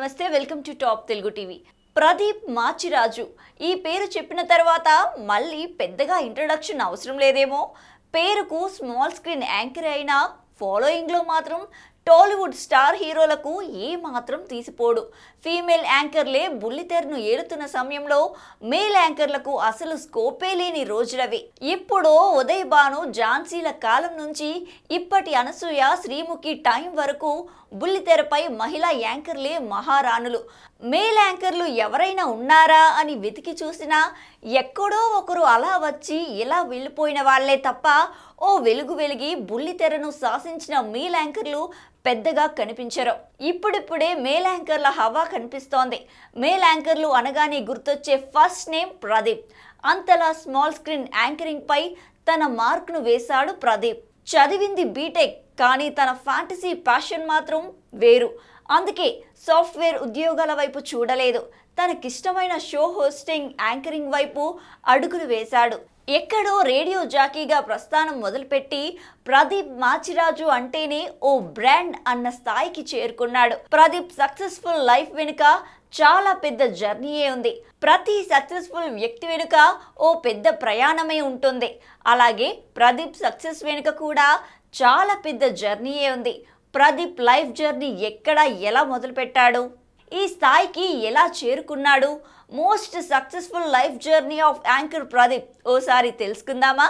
నమస్తే welcome to top Telugu TV Pradeep Machiraju ఈ పేరు చెప్పిన తర్వాత మళ్ళీ పెద్దగా ఇంట్రడక్షన్ అవసరం లేదేమో పేరుకు స్మాల్ స్క్రీన్ యాంకర్ అయినా ఫాలోయింగ్లో మాత్రం టాలీవుడ్ స్టార్ హీరోలకు ఏ మాత్రం తీసిపోడు ఫీమేల్ యాంకర్లే బుల్లితెరను ఏలుతున్న సమయంలో మేల్ యాంకర్లకు అసలు స్కోపే లేని రోజులవి ఇప్పుడో ఉదయ్ భాను ఝాన్సీల కాలం నుంచి ఇప్పటి అనసూయ శ్రీముఖి టైం వరకు బుల్లితెరపై మహిళా యాంకర్లే మహారాణులు మేల్ యాంకర్లు ఎవరైనా ఉన్నారా అని వెతికి చూసినా ఎక్కడో ఒకరు అలా వచ్చి ఇలా వెళ్ళిపోయిన వాళ్ళే తప్ప ఓ వెలుగు వెలిగి బుల్లితెరను శాసించిన మేల్ యాంకర్లు పెద్దగా కనిపించరు ఇప్పుడిప్పుడే మేల్ యాంకర్ల హవా కనిపిస్తోంది మేల్ యాంకర్లు అనగానే గుర్తొచ్చే ఫస్ట్ నేమ్ ప్రదీప్ అంతలా స్మాల్ స్క్రీన్ యాంకరింగ్ పై తన మార్క్ను వేశాడు ప్రదీప్ చదివింది బీటెక్ కానీ తన ఫ్యాంటసీ ప్యాషన్ మాత్రం వేరు అందుకే సాఫ్ట్వేర్ ఉద్యోగాల వైపు చూడలేదు తనకిష్టమైన షో హోస్టింగ్ యాంకరింగ్ వైపు అడుగులు వేశాడు ఎక్కడో రేడియో జాకీగా ప్రస్థానం మొదలుపెట్టి ప్రదీప్ మాచిరాజు అంటేనే ఓ బ్రాండ్ అన్న స్థాయికి చేరుకున్నాడు ప్రదీప్ సక్సెస్ఫుల్ లైఫ్ వెనుక చాలా పెద్ద జర్నీయే ఉంది ప్రతి సక్సెస్ఫుల్ వ్యక్తి వెనుక ఓ పెద్ద ప్రయాణమే ఉంటుంది అలాగే ప్రదీప్ సక్సెస్ వెనుక కూడా చాలా పెద్ద జర్నీయే ఉంది ప్రదీప్ లైఫ్ జర్నీ ఎక్కడ ఎలా మొదలుపెట్టాడు ఈ స్థాయికి ఎలా చేరుకున్నాడు most successful life journey of anchor Pradeep ఓసారి తెలుసుకుందామా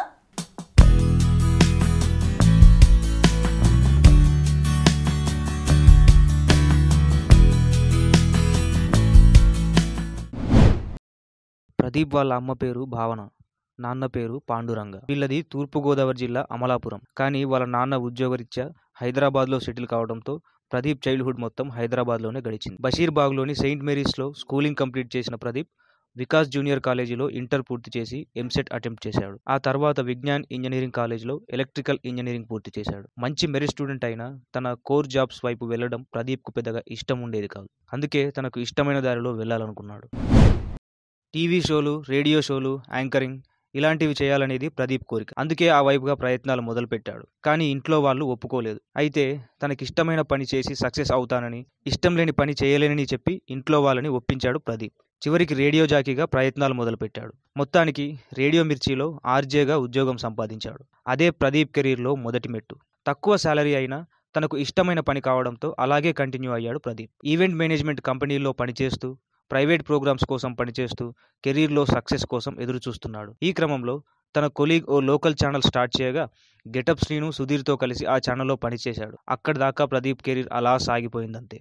ప్రదీప్ వాళ్ళ అమ్మ పేరు భావన నాన్న పేరు పాండురంగ వీళ్ళది తూర్పుగోదావరి జిల్లా అమలాపురం కానీ వాళ్ళ నాన్న ఉద్యోగరీత్యా హైదరాబాద్లో సెటిల్ కావడంతో ప్రదీప్ చైల్డ్హుడ్ మొత్తం హైదరాబాద్లోనే గడిచింది బషీర్బాగ్లోని సెయింట్ మేరీస్లో స్కూలింగ్ కంప్లీట్ చేసిన ప్రదీప్ వికాస్ జూనియర్ కాలేజీలో ఇంటర్ పూర్తి చేసి ఎంసెట్ అటెంప్ట్ చేశాడు ఆ తర్వాత విజ్ఞాన్ ఇంజనీరింగ్ కాలేజ్లో ఎలక్ట్రికల్ ఇంజనీరింగ్ పూర్తి చేశాడు మంచి మెరిట్ స్టూడెంట్ అయినా తన కోర్ జాబ్స్ వైపు వెళ్ళడం ప్రదీప్కు పెద్దగా ఇష్టం ఉండేది కాదు అందుకే తనకు ఇష్టమైన దారిలో వెళ్ళాలనుకున్నాడు టీవీ షోలు రేడియో షోలు యాంకరింగ్ ఇలాంటివి చేయాలనేది ప్రదీప్ కోరిక అందుకే ఆ వైపుగా ప్రయత్నాలు మొదలుపెట్టాడు కానీ ఇంట్లో వాళ్ళు ఒప్పుకోలేదు అయితే తనకిష్టమైన పని చేసి సక్సెస్ అవుతానని ఇష్టం లేని పని చేయలేనని చెప్పి ఇంట్లో వాళ్ళని ఒప్పించాడు ప్రదీప్ చివరికి రేడియో జాకీగా ప్రయత్నాలు మొదలుపెట్టాడు మొత్తానికి రేడియో మిర్చిలో ఆర్జేగా ఉద్యోగం సంపాదించాడు అదే ప్రదీప్ కెరీర్లో మొదటి మెట్టు తక్కువ శాలరీ అయినా తనకు ఇష్టమైన పని కావడంతో అలాగే కంటిన్యూ అయ్యాడు ప్రదీప్ ఈవెంట్ మేనేజ్మెంట్ కంపెనీల్లో పనిచేస్తూ ప్రైవేట్ ప్రోగ్రామ్స్ కోసం పనిచేస్తూ కెరీర్లో సక్సెస్ కోసం ఎదురు చూస్తున్నాడు ఈ క్రమంలో తన కొలీగ్ ఓ లోకల్ ఛానల్ స్టార్ట్ చేయగా గెటప్ శ్రీను సుధీర్తో కలిసి ఆ ఛానల్లో పనిచేశాడు అక్కడి దాకా ప్రదీప్ కెరీర్ అలా సాగిపోయిందంతే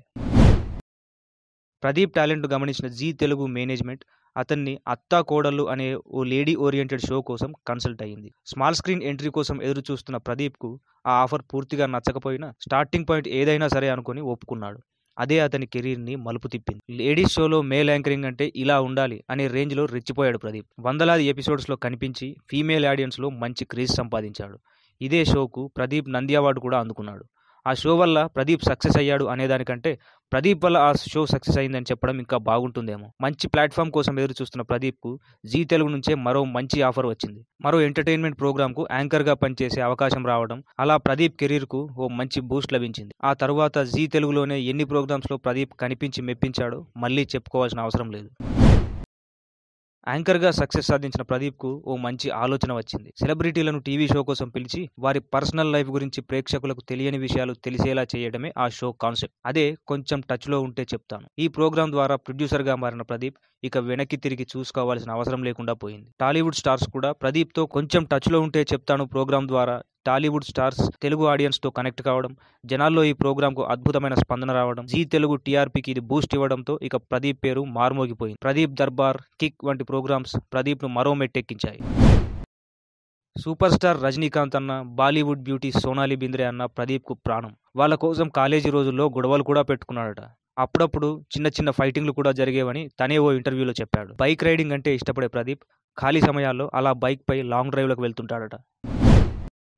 ప్రదీప్ టాలెంట్ గమనించిన జీ తెలుగు మేనేజ్మెంట్ అతన్ని అత్తా కోడళ్ళు అనే ఓ లేడీ ఓరియంటెడ్ షో కోసం కన్సల్ట్ అయ్యింది స్మాల్ స్క్రీన్ ఎంట్రీ కోసం ఎదురు చూస్తున్న ప్రదీప్కు ఆ ఆఫర్ పూర్తిగా నచ్చకపోయినా స్టార్టింగ్ పాయింట్ ఏదైనా సరే అనుకుని ఒప్పుకున్నాడు అదే అతని కెరీర్ని మలుపు తిప్పింది లేడీస్ షోలో మేల్ యాంకరింగ్ అంటే ఇలా ఉండాలి అనే రేంజ్లో రెచ్చిపోయాడు ప్రదీప్ వందలాది ఎపిసోడ్స్లో కనిపించి ఫీమేల్ ఆడియన్స్లో మంచి క్రేజ్ సంపాదించాడు ఇదే షోకు ప్రదీప్ నంది అవార్డు కూడా అందుకున్నాడు ఆ షో వల్ల ప్రదీప్ సక్సెస్ అయ్యాడు అనేదానికంటే ప్రదీప్ వల్ల ఆ షో సక్సెస్ అయిందని చెప్పడం ఇంకా బాగుంటుందేమో మంచి ప్లాట్ఫామ్ కోసం ఎదురు చూస్తున్న ప్రదీప్కు జీ తెలుగు నుంచే మరో మంచి ఆఫర్ వచ్చింది మరో ఎంటర్టైన్మెంట్ ప్రోగ్రామ్కు యాంకర్గా పనిచేసే అవకాశం రావడం అలా ప్రదీప్ కెరీర్కు ఓ మంచి బూస్ట్ లభించింది ఆ తరువాత జీ తెలుగులోనే ఎన్ని ప్రోగ్రామ్స్లో ప్రదీప్ కనిపించి మెప్పించాడో మళ్ళీ చెప్పుకోవాల్సిన అవసరం లేదు యాంకర్గా సక్సెస్ సాధించిన ప్రదీప్కు ఓ మంచి ఆలోచన వచ్చింది సెలబ్రిటీలను టీవీ షో కోసం పిలిచి వారి పర్సనల్ లైఫ్ గురించి ప్రేక్షకులకు తెలియని విషయాలు తెలిసేలా చేయడమే ఆ షో కాన్సెప్ట్ అదే కొంచెం టచ్లో ఉంటే చెప్తాను ఈ ప్రోగ్రాం ద్వారా ప్రొడ్యూసర్గా మారిన ప్రదీప్ ఇక వెనక్కి తిరిగి చూసుకోవాల్సిన అవసరం లేకుండా పోయింది టాలీవుడ్ స్టార్స్ కూడా ప్రదీప్తో కొంచెం టచ్లో ఉంటే చెప్తాను ప్రోగ్రాం ద్వారా టాలీవుడ్ స్టార్స్ తెలుగు ఆడియన్స్తో కనెక్ట్ కావడం జనాల్లో ఈ ప్రోగ్రాంకు అద్భుతమైన స్పందన రావడం జీ తెలుగు టీఆర్పీకి ఇది బూస్ట్ ఇవ్వడంతో ఇక ప్రదీప్ పేరు మార్మోగిపోయింది ప్రదీప్ దర్బార్ కిక్ వంటి ప్రోగ్రామ్స్ ప్రదీప్ను మరో మెట్టెక్కించాయి సూపర్ స్టార్ రజనీకాంత్ అన్న బాలీవుడ్ బ్యూటీ సోనాలి బింద్రే అన్న ప్రదీప్కు ప్రాణం వాళ్ళ కోసం కాలేజీ రోజుల్లో గొడవలు కూడా పెట్టుకున్నాడట అప్పుడప్పుడు చిన్న చిన్న ఫైటింగ్లు కూడా జరిగేవని తనే ఓ ఇంటర్వ్యూలో చెప్పాడు బైక్ రైడింగ్ అంటే ఇష్టపడే ప్రదీప్ ఖాళీ సమయాల్లో అలా బైక్ పై లాంగ్ డ్రైవ్లకు వెళ్తుంటాడట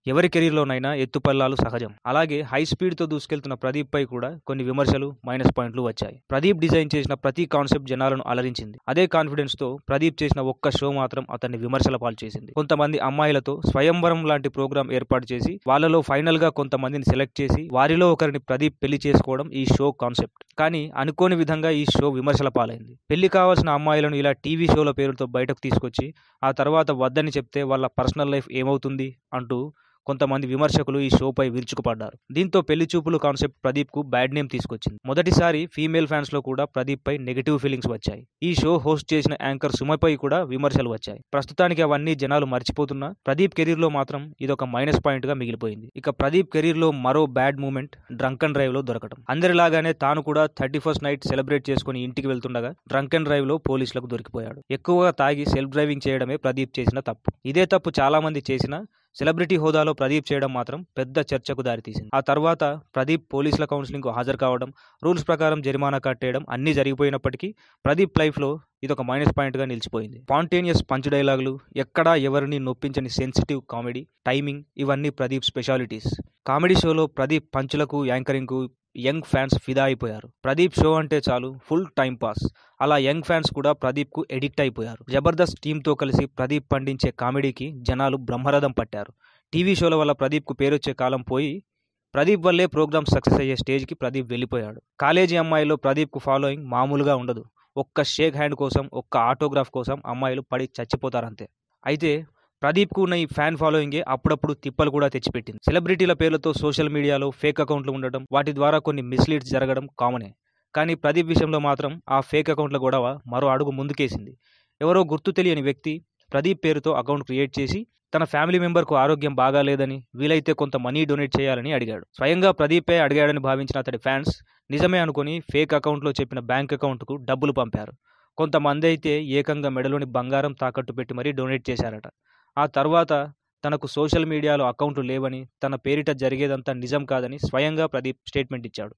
ఎవరి కెరీర్లోనైనా ఎత్తుపల్లాలు సహజం అలాగే హై స్పీడ్తో దూసుకెళ్తున్న ప్రదీప్ పై కూడా కొన్ని విమర్శలు మైనస్ పాయింట్లు వచ్చాయి ప్రదీప్ డిజైన్ చేసిన ప్రతి కాన్సెప్ట్ జనాలను అలరించింది అదే కాన్ఫిడెన్స్ తో ప్రదీప్ చేసిన ఒక్క షో మాత్రం అతన్ని విమర్శల పాలు చేసింది కొంతమంది అమ్మాయిలతో స్వయంవరం లాంటి ప్రోగ్రాం ఏర్పాటు చేసి వాళ్ళలో ఫైనల్ గా కొంతమందిని సెలెక్ట్ చేసి వారిలో ఒకరిని ప్రదీప్ పెళ్లి చేసుకోవడం ఈ షో కాన్సెప్ట్ కానీ అనుకోని విధంగా ఈ షో విమర్శల పాలైంది పెళ్లి కావాల్సిన అమ్మాయిలను ఇలా టీవీ షోల పేరుతో బయటకు తీసుకొచ్చి ఆ తర్వాత వద్దని చెప్తే వాళ్ళ పర్సనల్ లైఫ్ ఏమవుతుంది అంటూ కొంతమంది విమర్శకులు ఈ షోపై విరుచుకుపడ్డారు దీంతో పెళ్లి చూపులు కాన్సెప్ట్ ప్రదీప్ కు బ్యాడ్ నేమ్ తీసుకొచ్చింది మొదటిసారి ఫీమేల్ ఫ్యాన్స్ లో కూడా ప్రదీప్ పై నెగిటివ్ ఫీలింగ్స్ వచ్చాయి ఈ షో హోస్ట్ చేసిన యాంకర్ సుమపై కూడా విమర్శలు వచ్చాయి ప్రస్తుతానికి అవన్నీ జనాలు మర్చిపోతున్నా ప్రదీప్ కెరీర్ లో మాత్రం ఇదొక మైనస్ పాయింట్ గా మిగిలిపోయింది ఇక ప్రదీప్ కెరీర్ లో మరో bad moment drunk and drive లో దొరకడం అందరిలాగానే తాను కూడా థర్టీ ఫస్ట్ నైట్ సెలబ్రేట్ చేసుకుని ఇంటికి వెళ్తుండగా డ్రంక్ అండ్ డ్రైవ్ లో పోలీసులకు దొరికిపోయాడు ఎక్కువగా తాగి సెల్ఫ్ డ్రైవింగ్ చేయడమే ప్రదీప్ చేసిన తప్పు ఇదే తప్పు చాలా మంది చేసినా సెలబ్రిటీ హోదాలో ప్రదీప్ చేయడం మాత్రం పెద్ద చర్చకు దారితీసింది ఆ తర్వాత ప్రదీప్ పోలీసుల కౌన్సిలింగ్ హాజరు కావడం రూల్స్ ప్రకారం జరిమానా కట్టేయడం అన్ని జరిగిపోయినప్పటికీ ప్రదీప్ లైఫ్ లో ఇది ఒక మైనస్ పాయింట్ గా నిలిచిపోయింది స్పాంటేనియస్ పంచ్ డైలాగులు ఎక్కడా ఎవరిని నొప్పించని సెన్సిటివ్ కామెడీ టైమింగ్ ఇవన్నీ ప్రదీప్ స్పెషాలిటీస్ కామెడీ షోలో ప్రదీప్ పంచులకు యాంకరింగ్ కు యంగ్ ఫ్యాన్స్ ఫిదా అయిపోయారు ప్రదీప్ షో అంటే చాలు ఫుల్ టైం పాస్ అలా యంగ్ ఫ్యాన్స్ కూడా ప్రదీప్ కు ఎడిక్ట్ అయిపోయారు జబర్దస్త్ టీంతో కలిసి ప్రదీప్ పండించే కామెడీకి జనాలు బ్రహ్మరథం పట్టారు టీవీ షోల వల్ల ప్రదీప్ కు పేరొచ్చే కాలం పోయి ప్రదీప్ వల్లే ప్రోగ్రామ్ సక్సెస్ అయ్యే స్టేజ్కి ప్రదీప్ వెళ్ళిపోయాడు కాలేజీ అమ్మాయిలో ప్రదీప్ కు ఫాలోయింగ్ మామూలుగా ఉండదు ఒక్క షేక్ హ్యాండ్ కోసం ఒక్క ఆటోగ్రాఫ్ కోసం అమ్మాయిలు పడి చచ్చిపోతారంతే అయితే ప్రదీప్కు ఉన్న ఈ ఫ్యాన్ ఫాలోయింగే అప్పుడప్పుడు తిప్పలు కూడా తెచ్చిపెట్టింది సెలబ్రిటీల పేర్లతో సోషల్ మీడియాలో ఫేక్ అకౌంట్లు ఉండడం వాటి ద్వారా కొన్ని మిస్లీడ్స్ జరగడం కామనే కానీ ప్రదీప్ విషయంలో మాత్రం ఆ ఫేక్ అకౌంట్ల గొడవ మరో అడుగు ముందుకేసింది ఎవరో గుర్తు తెలియని వ్యక్తి ప్రదీప్ పేరుతో అకౌంట్ క్రియేట్ చేసి తన ఫ్యామిలీ మెంబర్కు ఆరోగ్యం బాగాలేదని వీలైతే కొంత మనీ డొనేట్ చేయాలని అడిగాడు స్వయంగా ప్రదీపే అడిగాడని భావించిన అతడి ఫ్యాన్స్ నిజమే అనుకుని ఫేక్ అకౌంట్లో చెప్పిన బ్యాంక్ అకౌంట్కు డబ్బులు పంపారు కొంతమంది అయితే ఏకంగా మెడలోని బంగారం తాకట్టు పెట్టి మరీ డొనేట్ చేశారట ఆ తర్వాత తనకు సోషల్ మీడియాలో అకౌంట్లు లేవని తన పేరిట జరిగేదంతా నిజం కాదని స్వయంగా ప్రదీప్ స్టేట్మెంట్ ఇచ్చాడు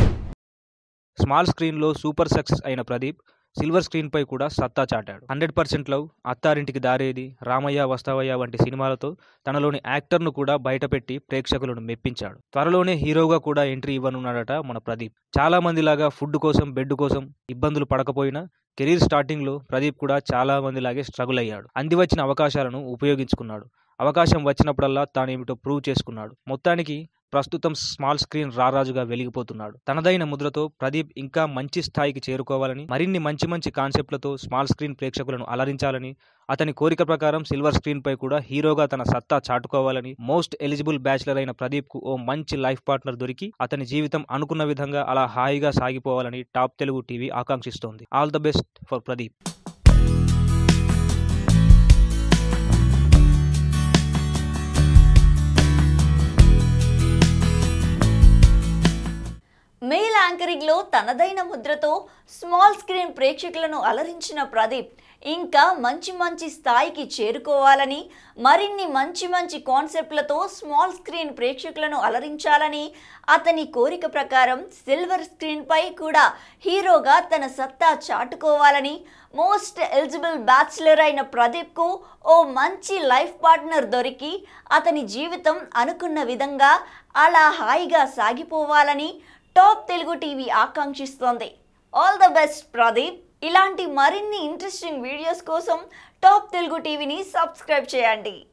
స్మాల్ స్క్రీన్లో సూపర్ సక్సెస్ అయిన ప్రదీప్ సిల్వర్ స్క్రీన్పై కూడా సత్తా చాటాడు hundred percent love Attarintiki Daredi Ramayya వస్తావయ్య వంటి సినిమాలతో తనలోని యాక్టర్ను కూడా బయటపెట్టి ప్రేక్షకులను మెప్పించాడు త్వరలోనే హీరోగా కూడా ఎంట్రీ ఇవ్వనున్నాడట మన ప్రదీప్ చాలా మందిలాగా ఫుడ్ కోసం బెడ్ కోసం ఇబ్బందులు పడకపోయినా కెరీర్ స్టార్టింగ్లో ప్రదీప్ కూడా చాలా మందిలాగే స్ట్రగుల్ అయ్యాడు అంది వచ్చిన అవకాశాలను ఉపయోగించుకున్నాడు అవకాశం వచ్చినప్పుడల్లా తానేమిటో ప్రూవ్ చేసుకున్నాడు మొత్తానికి ప్రస్తుతం స్మాల్ స్క్రీన్ రారాజుగా వెలిగిపోతున్నాడు తనదైన ముద్రతో ప్రదీప్ ఇంకా మంచి స్థాయికి చేరుకోవాలని మరిన్ని మంచి మంచి కాన్సెప్ట్లతో స్మాల్ స్క్రీన్ ప్రేక్షకులను అలరించాలని అతని కోరిక ప్రకారం సిల్వర్ స్క్రీన్ పై కూడా హీరోగా తన సత్తా చాటుకోవాలని మోస్ట్ ఎలిజిబుల్ బ్యాచ్లర్ అయిన ప్రదీప్ కు ఓ మంచి లైఫ్ పార్ట్నర్ దొరికి అతని జీవితం అనుకున్న విధంగా అలా హాయిగా సాగిపోవాలని టాప్ తెలుగు టీవీ ఆకాంక్షిస్తోంది all the best for Pradeep male యాంకరింగ్లో తనదైన ముద్రతో స్మాల్ స్క్రీన్ ప్రేక్షకులను అలరించిన ప్రదీప్ ఇంకా మంచి మంచి స్థాయికి చేరుకోవాలని మరిన్ని మంచి మంచి కాన్సెప్ట్లతో స్మాల్ స్క్రీన్ ప్రేక్షకులను అలరించాలని అతని కోరిక ప్రకారం సిల్వర్ స్క్రీన్పై కూడా హీరోగా తన సత్తా చాటుకోవాలని మోస్ట్ ఎలిజిబుల్ బ్యాచులర్ అయిన ప్రదీప్కు ఓ మంచి లైఫ్ పార్ట్నర్ దొరికి అతని జీవితం అనుకున్న విధంగా అలా హాయిగా సాగిపోవాలని టాప్ తెలుగు టీవీ ఆకాంక్షిస్తోంది ఆల్ ద బెస్ట్ ప్రదీప్ ఇలాంటి మరిన్ని ఇంట్రెస్టింగ్ వీడియోస్ కోసం టాప్ తెలుగు టీవీని సబ్స్క్రైబ్ చేయండి